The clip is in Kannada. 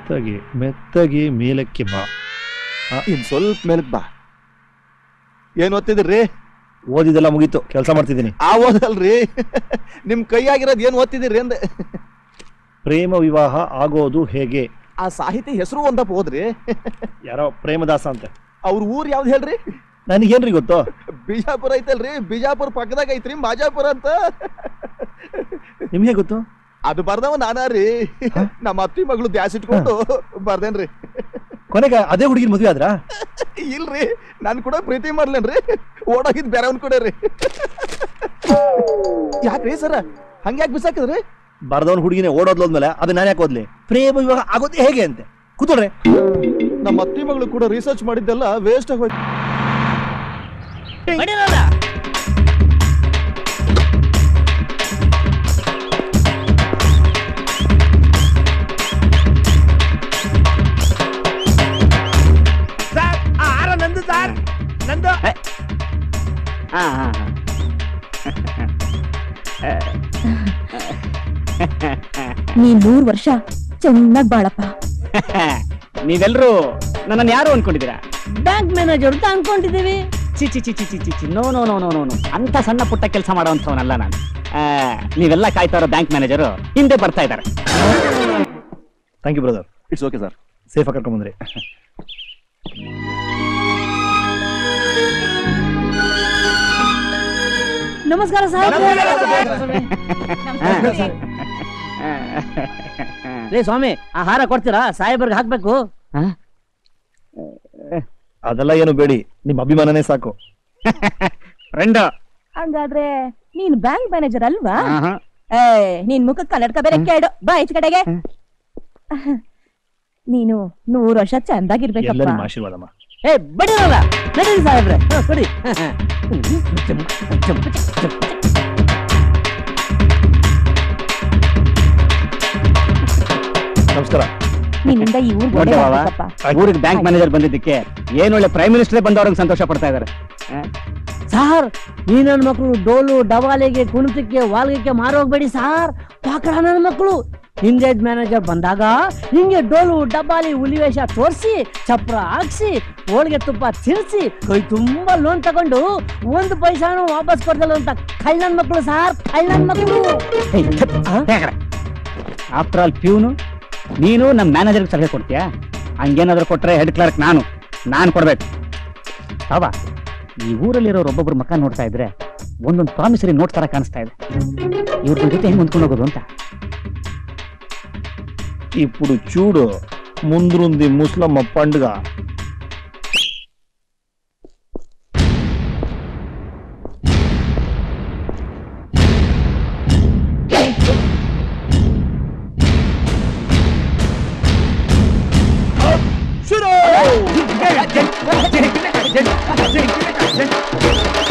ಮೆತ್ತಗೆ ಮೆತ್ತಗೆ ಮೇಲಕ್ಕೆ ಬಾ ಇನ್ ಸ್ವಲ್ಪ ಮೇಲಕ್ ಬಾ ಏನ್ ಓದ್ತಿದ್ರಿ ಓದಿದೆಲ್ಲ ಮುಗೀತು ಕೆಲಸ ಮಾಡ್ತಿದ್ದೀನಿ ಆ ಓದಲ್ರಿ ನಿಮ್ ಕೈಯಾಗಿರೋದ್ ಏನ್ ಓದ್ತಿದಿರಿ ಅಂದೆ ಪ್ರೇಮ ವಿವಾಹ ಆಗೋದು ಹೇಗೆ ಆ ಸಾಹಿತಿ ಹೆಸರು ಒಂದಪ್ಪ ಹೋದ್ರಿ ಯಾರೋ ಪ್ರೇಮದಾಸ ಅಂತ ಅವ್ರ ಊರ್ ಯಾವ್ದು ಹೇಳ್ರಿ ನನಗೇನ್ರಿ ಗೊತ್ತು ಬಿಜಾಪುರ ಐತಲ್ರಿ ಬಿಜಾಪುರ ಪಕ್ಕದಾಗ ಐತ್ರಿ ಮಾಜಾಪುರ ಅಂತ ನಿಮ್ಗೆ ಗೊತ್ತು ಅದು ಬರ್ದವ ನಾನಾರಿ ನಮ್ಮ ಅತ್ತಿ ಮಗಳು ದ್ಯಾಸ್ ಇಟ್ಕೊಂಡು ಬರ್ದೇನ್ರಿ ಕೊನೆಗೆ ಅದೇ ಹುಡುಗಿನ ಮದುವೆ ಆದ್ರಾ ಇಲ್ರಿ ನಾನ್ ಕೂಡ ಪ್ರೀತಿ ಮಾಡ್ಲೇನ್ರಿ ಓಡೋಗಿದ್ ಬೇರೆ ಅವ್ನ್ ಕೂಡ ರೀ ಯಾಕ್ರಿ ಸರ ಹಂಗ್ಯಾಕ್ ಬಿಸಾಕಿದ್ರಿ ಬರ್ದವನ್ ಹುಡುಗಿನೇ ಓಡೋದ್ಲೋದ್ಮೇಲೆ ಅದು ನಾನು ಯಾಕೆ ಓದ್ಲಿ ಪ್ರೇಮ ವಿವಾಹ ಆಗೋದು ಹೇಗೆ ಅಂತೆ ಕೂತ್ಕೊಳ್ರಿ ನಮ್ಮ ಅತ್ತಿ ಮಗಳು ಕೂಡ ರಿಸರ್ಚ್ ಮಾಡಿದ್ದೆಲ್ಲ ವೇಸ್ಟ್ ಆಗೋಯ್ತು ಸರ್ ಆ ಹಾರ ನಂದು ಸರ್ ನಂದು ಹಾ ಹಾ ನೀನ್ ನೂರ್ ವರ್ಷ ಚೆನ್ನಾಗ್ ಬಾಳಪ್ಪ ನೀವೆಲ್ರೂ ನನ್ನನ್ನು ಯಾರು ಅನ್ಕೊಂಡಿದ್ದೀರಾ ಬ್ಯಾಂಕ್ ಮ್ಯಾನೇಜರ್ ಅಂತ ಅನ್ಕೊಂಡಿದೀವಿ ಚಿ ಚಿ ಚಿ ಚಿ ಚಿ ಚಿ ಚಿ no no no no no no ಅಂತ ಸಣ್ಣ ಪುಟ್ಟ ಕೆಲಸ ಮಾಡೋವಂಥವನಲ್ಲ ನಾನು ಆ, ನೀವೆಲ್ಲ ಕಾಯ್ತಾ ಇರೋ ಬ್ಯಾಂಕ್ ಮ್ಯಾನೇಜರು ಹಿಂದೆ ಬರ್ತಾ ಇದ್ದಾರೆ thank you brother it's okay sir safe ಆಗಿ ಕರ್ಕೊಂಬಂದ್ರಿ ನಮಸ್ಕಾರ ಲೇ ಸ್ವಾಮಿ ಆ ಹಾರ ಕೊಡ್ತೀರಾ ಸಾಹೇಬರ್ಗೆ ಹಾಕ್ಬೇಕು ಅದೆಲ್ಲ ಏನು ಬೇಡಿ ನಿಮ್ಮ ಅಭಿಮಾನನೇ ಸಾಕು ಫ್ರೆಂಡ್ ಹಂಗಾದ್ರೆ ನೀನ್ ಬ್ಯಾಂಕ್ ಮ್ಯಾನೇಜರ್ ಅಲ್ವಾ ಏ ನಿನ್ ಮುಖಕ್ಕೆ ಕನ್ನಡಕ ಬೇರೆ ಕೇಳು ಬಾ ಈಚ ಕಡೆಗೆ ನೀನು ನೂರ್ ವರ್ಷ ಎಲ್ಲ ಚಂದಾಗಿರ್ಬೇಕಪ್ಪ ನಿಮ್ಮ ಆಶೀರ್ವಾದಮ್ಮ ಏ ಬಡಿರಲ್ಲ ನಡೀರಿ ಸಾಹೇಬ್ರೆ ಹ, ಕೊಡಿ ನಮಸ್ಕಾರ ನಿನ್ನಿಂದ ಈ ಊರ್ ನೋಡ್ದೆ ಬಾವ ಗೋಡೆ ಊರಿಗೆ ಬ್ಯಾಂಕ್ ಮ್ಯಾನೇಜರ್ ಬಂದಿದ್ದಕ್ಕೆ ಏನೊಳ್ಳೆ ಪ್ರೈಮ್ ಮಿನಿಸ್ಟರ್ ಬಂದವ್ರಿಗೆ ಸಂತೋಷ ಪಡ್ತಾ ಇದ್ದಾರೆ ಸಾರ್ ಈ ನನ್ನ ಮಕ್ಕಳು ಡೋಲು ಡವಾಲಿಗೆ ಕುಣಿತಕ್ಕೆ ವಾಲ್ಗಕ್ಕೆ ಮಾರೋಗ್ಬೇಡಿ ಸಾರ್ ಪಾಕಡ ನನ್ನ ಮಕ್ಕಳು ಹಿಂದೇಜ್ ಮ್ಯಾನೇಜರ್ ಬಂದಾಗ ಹಿಂಗೆ ಡೋಲು ಡಬ್ಬಾಲಿ ಹುಲಿವೇಷ ತೋರಿಸಿ ಚಪ್ರ ಹಾಕ್ಸಿ ಹೋಳಿಗೆ ತುಪ್ಪ ತಿನ್ಸಿ ಕೈ ತುಂಬಾ ಲೋನ್ ತಗೊಂಡು ಒಂದು ಪೈಸಾನು ವಾಪಸ್ ಕೊಡ್ದಲ್ಲ ಅಂತ ಕಳ್ಳನ್ ಮಕ್ಕಳು ಸಾರ್ ಕಳ್ಳನ್ ಮಕ್ಕಳು ಆಫ್ಟರ್ ಆಲ್ ಪ್ಯೂನು ನೀನು ನಮ್ಮ ಮ್ಯಾನೇಜರ್ಗೆ ಸಲಹೆ ಕೊಡ್ತೀಯಾ ಹಂಗೇನಾದ್ರೂ ಕೊಟ್ರೆ ಹೆಡ್ ಕ್ಲರ್ಕ್ ನಾನು ನಾನು ಕೊಡ್ಬೇಕು ಬಾಬಾ ಈ ಊರಲ್ಲಿರೋರು ಒಬ್ಬೊಬ್ರು ಮಕ್ಕ ನೋಡ್ತಾ ಇದ್ರೆ ಒಂದೊಂದು ಪ್ರಾಮಿಸರಿ ನೋಟ್ ತರ ಕಾಣಿಸ್ತಾ ಇದೆ ಇವ್ರ ಜೊತೆ ಹೆಂಗ್ ಹೊಂದ್ಕೊಂಡು ಹೋಗೋದು ಅಂತ ఇప్పుడు చూడు ముందుంది ముస్లమ్మ పండుగ ಶುರು